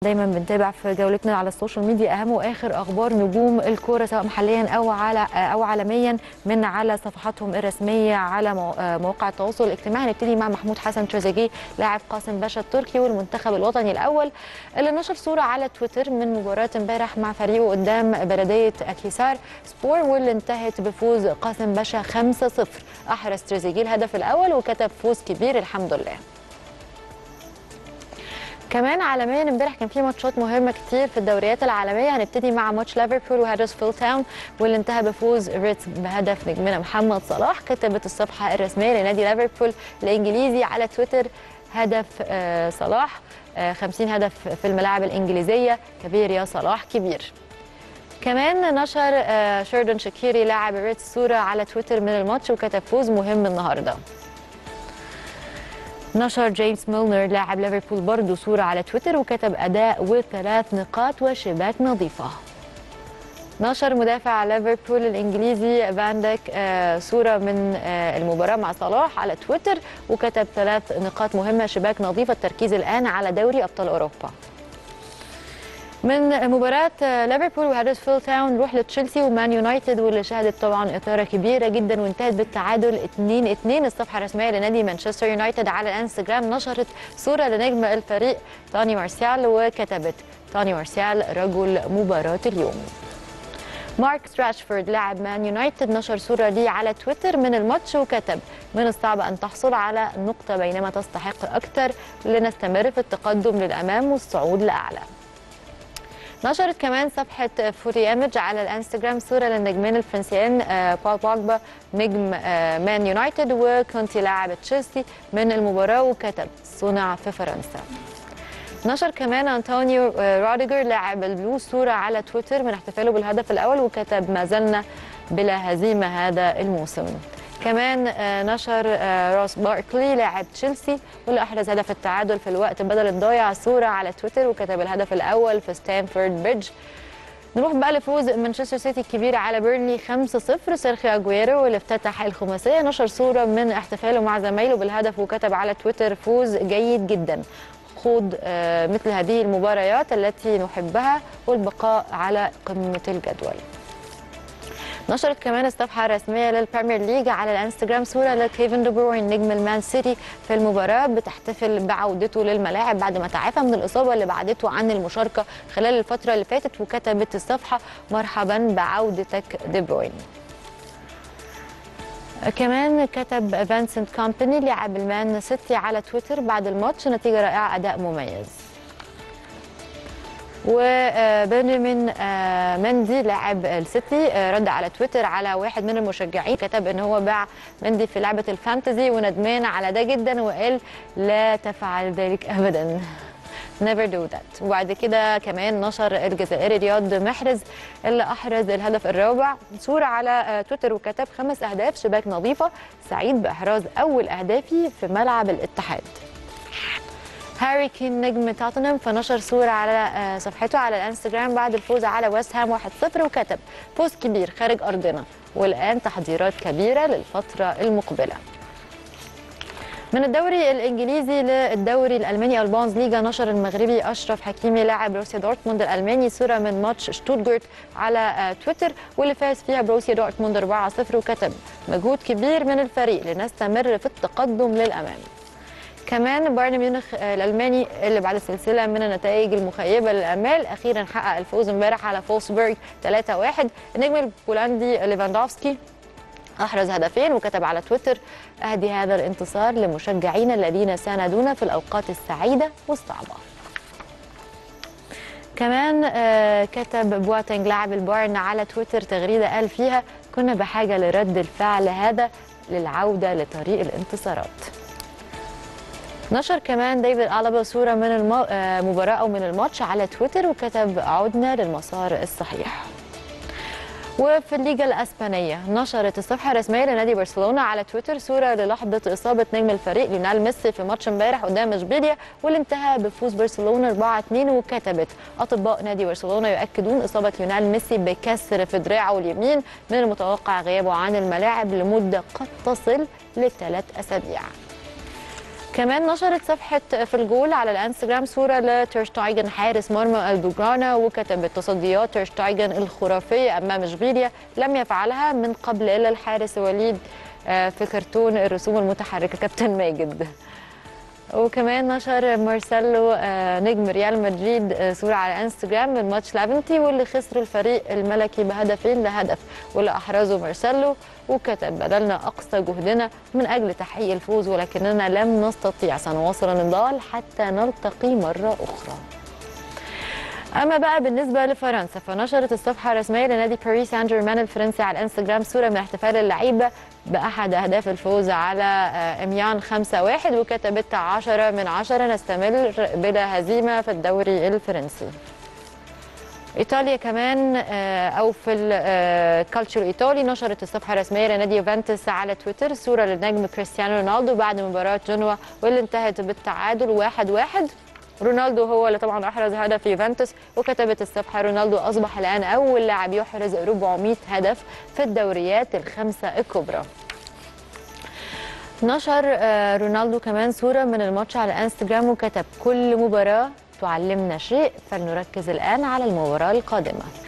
دايما بنتابع في جولتنا على السوشيال ميديا اهم واخر اخبار نجوم الكوره سواء محليا او على او عالميا من على صفحاتهم الرسميه على مواقع التواصل الاجتماعي نبتدي مع محمود حسن تريزيجيه لاعب قاسم باشا التركي والمنتخب الوطني الاول اللي نشر صوره على تويتر من مباراه امبارح مع فريقه قدام بلديه اكيسار سبور واللي انتهت بفوز قاسم باشا 5-0 احرز تريزيجيه الهدف الاول وكتب فوز كبير الحمد لله كمان عالميا امبارح كان في ماتشات مهمه كتير في الدوريات العالميه هنبتدي مع ماتش ليفربول وهدرسفيلد تاون واللي انتهى بفوز ريتس بهدف نجمنا محمد صلاح كتبت الصفحه الرسميه لنادي ليفربول الانجليزي على تويتر هدف آه صلاح آه 50 هدف في الملاعب الانجليزيه كبير يا صلاح كبير كمان نشر آه شيردن شاكيري لاعب ريتس صوره على تويتر من الماتش وكتب فوز مهم النهارده نشر جيمس ميلنر لاعب ليفربول برضه صورة على تويتر وكتب أداء وثلاث نقاط وشباك نظيفة نشر مدافع ليفربول الإنجليزي فاندك آه صورة من آه المباراة مع صلاح على تويتر وكتب ثلاث نقاط مهمة شباك نظيفة التركيز الآن على دوري أبطال أوروبا من مباراة ليفربول وهدرسفيلد تاون نروح لتشيلسي ومان يونايتد واللي شهدت طبعا إثارة كبيرة جدا وانتهت بالتعادل 2-2 الصفحة الرسمية لنادي مانشستر يونايتد على الانستجرام نشرت صورة لنجم الفريق توني مارسيال وكتبت توني مارسيال رجل مباراة اليوم مارك راشفورد لاعب مان يونايتد نشر صورة ليه على تويتر من الماتش وكتب من الصعب أن تحصل على نقطة بينما تستحق أكثر لنستمر في التقدم للأمام والصعود لأعلى نشرت كمان صفحة فوتي ايمج على الانستجرام صورة للنجمين الفرنسيين بول بوجبا نجم مان يونايتد وكونتي لاعب تشيلسي من المباراة وكتب صنع في فرنسا نشر كمان أنطونيو روديجر لاعب البلو صورة على تويتر من احتفاله بالهدف الأول وكتب ما زلنا بلا هزيمة هذا الموسم كمان نشر روس باركلي لاعب تشيلسي واللي احرز هدف التعادل في الوقت بدل الضايع صوره على تويتر وكتب الهدف الاول في ستانفورد بريدج نروح بقى لفوز مانشستر سيتي الكبير على بيرني 5-0 سيرخيو اجويرو واللي افتتح الخماسيه نشر صوره من احتفاله مع زمايله بالهدف وكتب على تويتر فوز جيد جدا خوض مثل هذه المباريات التي نحبها والبقاء على قمه الجدول نشرت كمان الصفحة الرسمية للبريمير ليج على الانستجرام صورة لكيفن دي بروين نجم المان سيتي في المباراة بتحتفل بعودته للملاعب بعد ما تعافى من الإصابة اللي بعدته عن المشاركة خلال الفترة اللي فاتت وكتبت الصفحة مرحبا بعودتك دي بروين كمان كتب فانسنت كومباني لاعب المان سيتي على تويتر بعد الماتش نتيجة رائعة أداء مميز وبنجامين مندي لاعب السيتي رد على تويتر على واحد من المشجعين كتب ان هو باع مندي في لعبه الفانتزي وندمان على ده جدا وقال لا تفعل ذلك ابدا never do that وبعد كده كمان نشر الجزائري رياض محرز اللي احرز الهدف الرابع صوره على تويتر وكتب خمس اهداف شباك نظيفه سعيد باحراز اول اهدافي في ملعب الاتحاد هاري كين نجم توتنهام فنشر صورة على صفحته على الانستجرام بعد الفوز على ويست هام 1-0 وكتب فوز كبير خارج أرضنا والآن تحضيرات كبيرة للفترة المقبلة من الدوري الانجليزي للدوري الالماني البونز ليجا نشر المغربي اشرف حكيمي لاعب بروسيا دورتموند الالماني صوره من ماتش شتوتجارت على تويتر واللي فاز فيها بروسيا دورتموند 4-0 وكتب مجهود كبير من الفريق لنستمر في التقدم للامام كمان بايرن ميونخ الالماني اللي بعد سلسله من النتائج المخيبه للامال اخيرا حقق الفوز امبارح على فولسبورغ 3-1 النجم البولندي ليفاندوفسكي احرز هدفين وكتب على تويتر اهدي هذا الانتصار لمشجعينا الذين ساندونا في الاوقات السعيده والصعبه كمان كتب بواتينج لاعب البايرن على تويتر تغريده قال فيها كنا بحاجه لرد الفعل هذا للعوده لطريق الانتصارات نشر كمان ديفيد ألابا صورة من المباراة أو من الماتش على تويتر وكتب عدنا للمسار الصحيح وفي الليجا الاسبانيه نشرت الصفحه الرسميه لنادي برشلونه على تويتر صوره للحظه اصابه نجم الفريق ليونال ميسي في ماتش امبارح قدام اشبيليا واللي انتهى بفوز برشلونه 4-2 وكتبت اطباء نادي برشلونه يؤكدون اصابه ليونال ميسي بكسر في دراعه اليمين من المتوقع غيابه عن الملاعب لمده قد تصل لثلاث اسابيع كمان نشرت صفحة في الجول على الانستجرام صورة لتيرشتايجن حارس مرمى البوجرانا وكتبت تصديات تيرشتايجن الخرافية أمام اشبيليا لم يفعلها من قبل إلا الحارس وليد آه، في كرتون الرسوم المتحركة كابتن ماجد وكمان نشر مارسيلو آه، نجم ريال مدريد آه، صورة على انستجرام من ماتش لافنتي واللي خسر الفريق الملكي بهدفين لهدف واللي احرزه مارسيلو وكتب بذلنا اقصى جهدنا من اجل تحقيق الفوز ولكننا لم نستطيع سنواصل النضال حتى نلتقي مرة اخرى اما بقى بالنسبه لفرنسا فنشرت الصفحه الرسميه لنادي باريس سان جيرمان الفرنسي على الانستجرام صوره من احتفال اللعيبه باحد اهداف الفوز على آه، اميان 5-1 وكتبت 10 من 10 نستمر بلا هزيمه في الدوري الفرنسي ايطاليا كمان آه، او في الكالتشر الايطالي نشرت الصفحه الرسميه لنادي يوفنتوس على تويتر صوره للنجم كريستيانو رونالدو بعد مباراه جنوا واللي انتهت بالتعادل 1-1 واحد واحد. رونالدو هو اللي طبعا احرز هدف يوفنتوس وكتبت الصفحه رونالدو اصبح الان اول لاعب يحرز 400 هدف في الدوريات الخمسه الكبرى نشر آه، رونالدو كمان صورة من الماتش على انستجرام وكتب كل مباراة تعلمنا شيء فلنركز الآن على المباراة القادمة